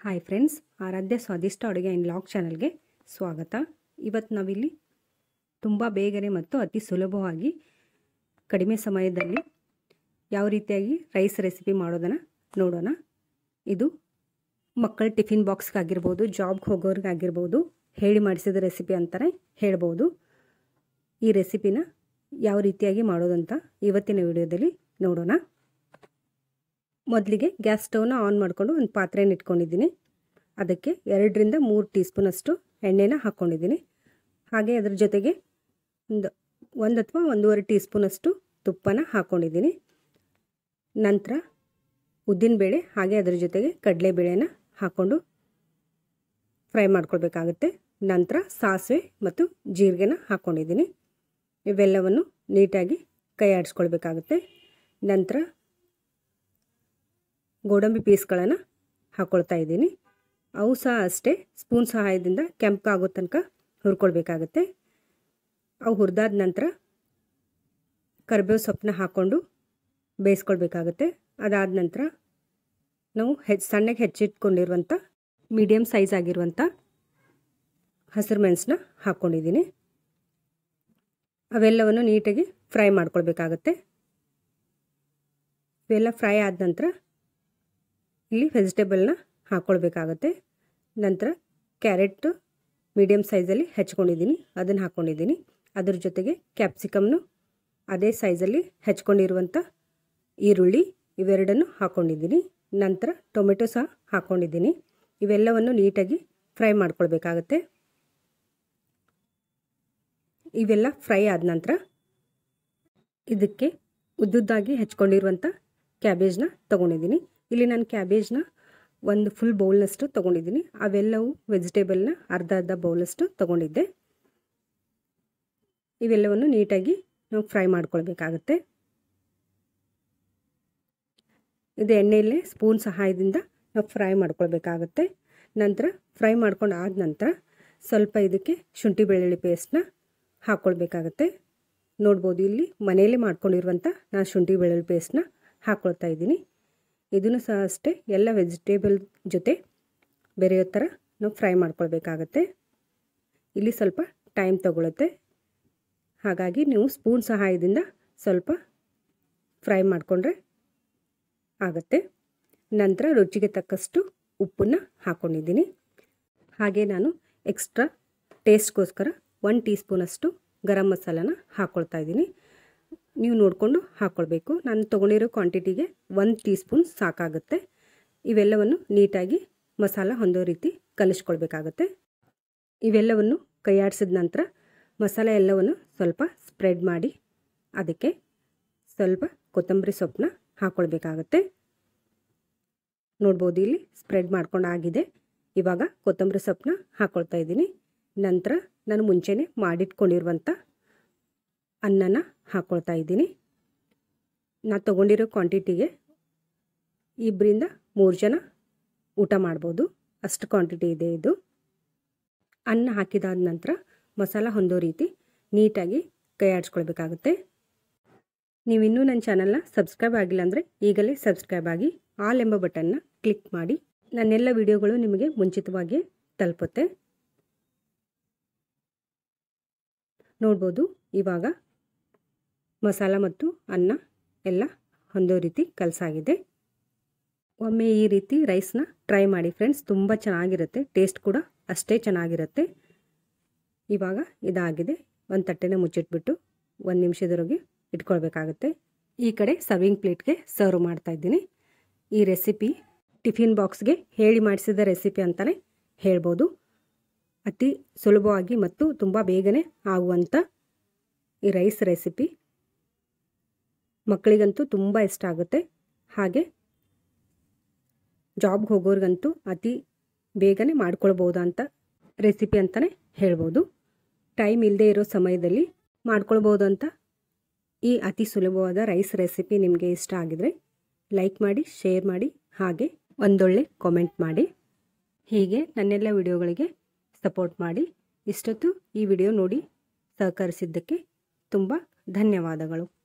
hi friends ಆರಾಧ್ಯ ಸ್ವಾದಿಷ್ಟ ಅಡುಗೆ ಇನ್ log ಚಾನಲ್ಗೆ ಸ್ವಾಗತ ಇವತ್ತು ನಾವಿಲ್ಲಿ ತುಂಬ ಬೇಗನೆ ಮತ್ತು ಅತಿ ಸುಲಭವಾಗಿ ಕಡಿಮೆ ಸಮಯದಲ್ಲಿ ಯಾವ ರೀತಿಯಾಗಿ ರೈಸ್ ರೆಸಿಪಿ ಮಾಡೋದನ್ನು ನೋಡೋಣ ಇದು ಮಕ್ಕಳ ಟಿಫಿನ್ ಬಾಕ್ಸ್ಗಾಗಿರ್ಬೋದು ಜಾಬ್ಗೆ ಹೋಗೋರಿಗಾಗಿರ್ಬೋದು ಹೇಳಿ ಮಾಡಿಸಿದ ರೆಸಿಪಿ ಅಂತಲೇ ಹೇಳ್ಬೋದು ಈ ರೆಸಿಪಿನ ಯಾವ ರೀತಿಯಾಗಿ ಮಾಡೋದಂತ ಇವತ್ತಿನ ವಿಡಿಯೋದಲ್ಲಿ ನೋಡೋಣ ಮೊದಲಿಗೆ ಗ್ಯಾಸ್ ಸ್ಟವ್ನ ಆನ್ ಮಾಡಿಕೊಂಡು ಒಂದು ಪಾತ್ರೆನ ಇಟ್ಕೊಂಡಿದ್ದೀನಿ ಅದಕ್ಕೆ ಎರಡರಿಂದ ಮೂರು ಟೀ ಸ್ಪೂನಷ್ಟು ಎಣ್ಣೆನ ಹಾಕ್ಕೊಂಡಿದ್ದೀನಿ ಹಾಗೆ ಅದ್ರ ಜೊತೆಗೆ ಒಂದು ಒಂದು ಅಥವಾ ಒಂದೂವರೆ ಟೀ ಸ್ಪೂನಷ್ಟು ತುಪ್ಪನ ಹಾಕ್ಕೊಂಡಿದ್ದೀನಿ ನಂತರ ಉದ್ದಿನಬೇಳೆ ಹಾಗೆ ಅದ್ರ ಜೊತೆಗೆ ಕಡಲೆಬೇಳೆನ ಹಾಕ್ಕೊಂಡು ಫ್ರೈ ಮಾಡ್ಕೊಳ್ಬೇಕಾಗತ್ತೆ ನಂತರ ಸಾಸಿವೆ ಮತ್ತು ಜೀರಿಗೆನ ಹಾಕ್ಕೊಂಡಿದ್ದೀನಿ ಇವೆಲ್ಲವನ್ನು ನೀಟಾಗಿ ಕೈ ಆಡಿಸ್ಕೊಳ್ಬೇಕಾಗುತ್ತೆ ನಂತರ ಗೋಡಂಬಿ ಪೀಸ್ಗಳನ್ನು ಹಾಕ್ಕೊಳ್ತಾ ಇದ್ದೀನಿ ಅವು ಸಹ ಅಷ್ಟೇ ಸ್ಪೂನ್ ಸಹಾಯದಿಂದ ಕೆಂಪಾಗೋ ತನಕ ಹುರ್ಕೊಳ್ಬೇಕಾಗತ್ತೆ ಅವು ಹುರಿದಾದ ನಂತರ ಕರಿಬೇವು ಸೊಪ್ಪನ್ನ ಹಾಕ್ಕೊಂಡು ಬೇಯಿಸ್ಕೊಳ್ಬೇಕಾಗತ್ತೆ ಅದಾದ ನಂತರ ನಾವು ಹೆಚ್ಚು ಸಣ್ಣಗೆ ಹೆಚ್ಚಿಟ್ಕೊಂಡಿರುವಂಥ ಮೀಡಿಯಮ್ ಸೈಜ್ ಆಗಿರುವಂಥ ಹಸಿರು ಮೆಣಸನ್ನ ಹಾಕ್ಕೊಂಡಿದ್ದೀನಿ ಅವೆಲ್ಲವನ್ನು ನೀಟಾಗಿ ಫ್ರೈ ಮಾಡ್ಕೊಳ್ಬೇಕಾಗತ್ತೆ ಇವೆಲ್ಲ ಫ್ರೈ ಆದ ನಂತರ ಇಲ್ಲಿ ವೆಜಿಟೇಬಲ್ನ ಹಾಕ್ಕೊಳ್ಬೇಕಾಗತ್ತೆ ನಂತರ ಕ್ಯಾರೆಟ್ ಮೀಡಿಯಮ್ ಸೈಜಲ್ಲಿ ಹೆಚ್ಕೊಂಡಿದ್ದೀನಿ ಅದನ್ನು ಹಾಕ್ಕೊಂಡಿದ್ದೀನಿ ಅದ್ರ ಜೊತೆಗೆ ಕ್ಯಾಪ್ಸಿಕಮ್ನು ಅದೇ ಸೈಜಲ್ಲಿ ಹೆಚ್ಕೊಂಡಿರುವಂಥ ಈರುಳ್ಳಿ ಇವೆರಡನ್ನು ಹಾಕ್ಕೊಂಡಿದ್ದೀನಿ ನಂತರ ಟೊಮೆಟೊ ಸಹ ಹಾಕ್ಕೊಂಡಿದ್ದೀನಿ ಇವೆಲ್ಲವನ್ನು ನೀಟಾಗಿ ಫ್ರೈ ಮಾಡ್ಕೊಳ್ಬೇಕಾಗತ್ತೆ ಇವೆಲ್ಲ ಫ್ರೈ ಆದ ನಂತರ ಇದಕ್ಕೆ ಉದ್ದುದ್ದಾಗಿ ಹೆಚ್ಕೊಂಡಿರುವಂಥ ಕ್ಯಾಬೇಜ್ನ ತೊಗೊಂಡಿದ್ದೀನಿ ಇಲ್ಲಿ ನಾನು ಕ್ಯಾಬೇಜ್ನ ಒಂದು ಫುಲ್ ಬೌಲ್ನಷ್ಟು ತೊಗೊಂಡಿದ್ದೀನಿ ಅವೆಲ್ಲವೂ ವೆಜಿಟೇಬಲ್ನ ಅರ್ಧ ಅರ್ಧ ಬೌಲಷ್ಟು ತೊಗೊಂಡಿದ್ದೆ ಇವೆಲ್ಲವನ್ನು ನೀಟಾಗಿ ನಾವು ಫ್ರೈ ಮಾಡ್ಕೊಳ್ಬೇಕಾಗತ್ತೆ ಇದು ಎಣ್ಣೆಯಲ್ಲೇ ಸ್ಪೂನ್ ಸಹಾಯದಿಂದ ನಾವು ಫ್ರೈ ಮಾಡ್ಕೊಳ್ಬೇಕಾಗತ್ತೆ ನಂತರ ಫ್ರೈ ಮಾಡ್ಕೊಂಡು ಆದ ನಂತರ ಸ್ವಲ್ಪ ಇದಕ್ಕೆ ಶುಂಠಿ ಬೆಳ್ಳುಳ್ಳಿ ಪೇಸ್ಟ್ನ ಹಾಕ್ಕೊಳ್ಬೇಕಾಗತ್ತೆ ನೋಡ್ಬೋದು ಇಲ್ಲಿ ಮನೆಯಲ್ಲೇ ಮಾಡ್ಕೊಂಡಿರುವಂಥ ನಾನು ಶುಂಠಿ ಬೆಳ್ಳುಳ್ಳಿ ಪೇಸ್ಟ್ನ ಹಾಕ್ಕೊಳ್ತಾ ಇದ್ದೀನಿ ಇದನ್ನು ಸಹ ಅಷ್ಟೇ ಎಲ್ಲ ವೆಜಿಟೇಬಲ್ ಜೊತೆ ಬೆರೆಯೋ ಥರ ನಾವು ಫ್ರೈ ಮಾಡ್ಕೊಳ್ಬೇಕಾಗತ್ತೆ ಇಲ್ಲಿ ಸ್ವಲ್ಪ ಟೈಮ್ ತಗೊಳುತ್ತೆ ಹಾಗಾಗಿ ನೀವು ಸ್ಪೂನ್ ಸಹಾಯದಿಂದ ಸ್ವಲ್ಪ ಫ್ರೈ ಮಾಡಿಕೊಂಡ್ರೆ ಆಗುತ್ತೆ ನಂತರ ರುಚಿಗೆ ತಕ್ಕಷ್ಟು ಉಪ್ಪನ್ನು ಹಾಕ್ಕೊಂಡಿದ್ದೀನಿ ಹಾಗೆ ನಾನು ಎಕ್ಸ್ಟ್ರಾ ಟೇಸ್ಟ್ಗೋಸ್ಕರ ಒನ್ ಟೀ ಸ್ಪೂನಷ್ಟು ಗರಂ ಮಸಾಲಾನ ಹಾಕ್ಕೊಳ್ತಾ ಇದ್ದೀನಿ ನೀವು ನೋಡಿಕೊಂಡು ಹಾಕ್ಕೊಳ್ಬೇಕು ನಾನು ತೊಗೊಂಡಿರೋ ಕ್ವಾಂಟಿಟಿಗೆ ಒಂದು ಟೀ ಸ್ಪೂನ್ ಸಾಕಾಗುತ್ತೆ ಇವೆಲ್ಲವನ್ನು ನೀಟಾಗಿ ಮಸಾಲ ಹೊಂದೋ ರೀತಿ ಕಲಿಸ್ಕೊಳ್ಬೇಕಾಗತ್ತೆ ಇವೆಲ್ಲವನ್ನು ಕೈಯಾಡಿಸಿದ ನಂತರ ಮಸಾಲೆ ಎಲ್ಲವನ್ನು ಸ್ವಲ್ಪ ಸ್ಪ್ರೆಡ್ ಮಾಡಿ ಅದಕ್ಕೆ ಸ್ವಲ್ಪ ಕೊತ್ತಂಬರಿ ಸೊಪ್ಪನ್ನ ಹಾಕ್ಕೊಳ್ಬೇಕಾಗತ್ತೆ ನೋಡ್ಬೋದು ಇಲ್ಲಿ ಸ್ಪ್ರೆಡ್ ಮಾಡ್ಕೊಂಡು ಆಗಿದೆ ಇವಾಗ ಕೊತ್ತಂಬರಿ ಸೊಪ್ಪನ್ನ ಹಾಕ್ಕೊಳ್ತಾ ಇದ್ದೀನಿ ನಂತರ ನಾನು ಮುಂಚೆನೇ ಮಾಡಿಟ್ಕೊಂಡಿರುವಂಥ ಅನ್ನನ ಹಾಕ್ಕೊಳ್ತಾ ಇದ್ದೀನಿ ನಾನು ತೊಗೊಂಡಿರೋ ಕ್ವಾಂಟಿಟಿಗೆ ಇಬ್ಬರಿಂದ ಮೂರು ಜನ ಊಟ ಮಾಡ್ಬೋದು ಅಷ್ಟು ಕ್ವಾಂಟಿಟಿ ಇದೆ ಇದು ಅನ್ನ ಹಾಕಿದಾದ ನಂತರ ಮಸಾಲ ಹೊಂದೋ ರೀತಿ ನೀಟಾಗಿ ಕೈ ಆಡಿಸ್ಕೊಳ್ಬೇಕಾಗುತ್ತೆ ನೀವಿನ್ನೂ ನನ್ನ ಚಾನಲ್ನ ಸಬ್ಸ್ಕ್ರೈಬ್ ಆಗಿಲ್ಲ ಅಂದರೆ ಈಗಲೇ ಸಬ್ಸ್ಕ್ರೈಬ್ ಆಗಿ ಆಲ್ ಎಂಬ ಬಟನ್ನ ಕ್ಲಿಕ್ ಮಾಡಿ ನನ್ನೆಲ್ಲ ವಿಡಿಯೋಗಳು ನಿಮಗೆ ಮುಂಚಿತವಾಗಿ ತಲುಪುತ್ತೆ ನೋಡ್ಬೋದು ಇವಾಗ ಮಸಾಲ ಮತ್ತು ಅನ್ನ ಎಲ್ಲ ಹೊಂದೋ ರೀತಿ ಕಲಸಾಗಿದೆ ಒಮ್ಮೆ ಈ ರೀತಿ ರೈಸ್ನ ಟ್ರೈ ಮಾಡಿ ಫ್ರೆಂಡ್ಸ್ ತುಂಬ ಚೆನ್ನಾಗಿರುತ್ತೆ ಟೇಸ್ಟ್ ಕೂಡ ಅಷ್ಟೇ ಚೆನ್ನಾಗಿರುತ್ತೆ ಇವಾಗ ಇದಾಗಿದೆ ಒಂದು ತಟ್ಟೆನ ಮುಚ್ಚಿಟ್ಬಿಟ್ಟು ಒಂದು ನಿಮಿಷದವರೆಗೆ ಇಟ್ಕೊಳ್ಬೇಕಾಗತ್ತೆ ಈ ಕಡೆ ಸರ್ವಿಂಗ್ ಪ್ಲೇಟ್ಗೆ ಸರ್ವ್ ಮಾಡ್ತಾ ಇದ್ದೀನಿ ಈ ರೆಸಿಪಿ ಟಿಫಿನ್ ಬಾಕ್ಸ್ಗೆ ಹೇಳಿ ಮಾಡಿಸಿದ ರೆಸಿಪಿ ಅಂತಲೇ ಹೇಳ್ಬೋದು ಅತಿ ಸುಲಭವಾಗಿ ಮತ್ತು ತುಂಬ ಬೇಗನೆ ಆಗುವಂಥ ಈ ರೈಸ್ ರೆಸಿಪಿ ಮಕ್ಕಳಿಗಂತೂ ತುಂಬ ಇಷ್ಟ ಆಗುತ್ತೆ ಹಾಗೆ ಜಾಬ್ಗೆ ಹೋಗೋರಿಗಂತೂ ಅತಿ ಬೇಗನೆ ಮಾಡ್ಕೊಳ್ಬೋದು ಅಂತ ರೆಸಿಪಿ ಅಂತಲೇ ಹೇಳ್ಬೋದು ಟೈಮ್ ಇಲ್ಲದೆ ಇರೋ ಸಮಯದಲ್ಲಿ ಮಾಡ್ಕೊಳ್ಬೋದು ಅಂತ ಈ ಅತಿ ಸುಲಭವಾದ ರೈಸ್ ರೆಸಿಪಿ ನಿಮಗೆ ಇಷ್ಟ ಆಗಿದರೆ ಲೈಕ್ ಮಾಡಿ ಶೇರ್ ಮಾಡಿ ಹಾಗೆ ಒಂದೊಳ್ಳೆ ಕಾಮೆಂಟ್ ಮಾಡಿ ಹೀಗೆ ನನ್ನೆಲ್ಲ ವಿಡಿಯೋಗಳಿಗೆ ಸಪೋರ್ಟ್ ಮಾಡಿ ಇಷ್ಟೊತ್ತು ಈ ವಿಡಿಯೋ ನೋಡಿ ಸಹಕರಿಸಿದ್ದಕ್ಕೆ ತುಂಬ ಧನ್ಯವಾದಗಳು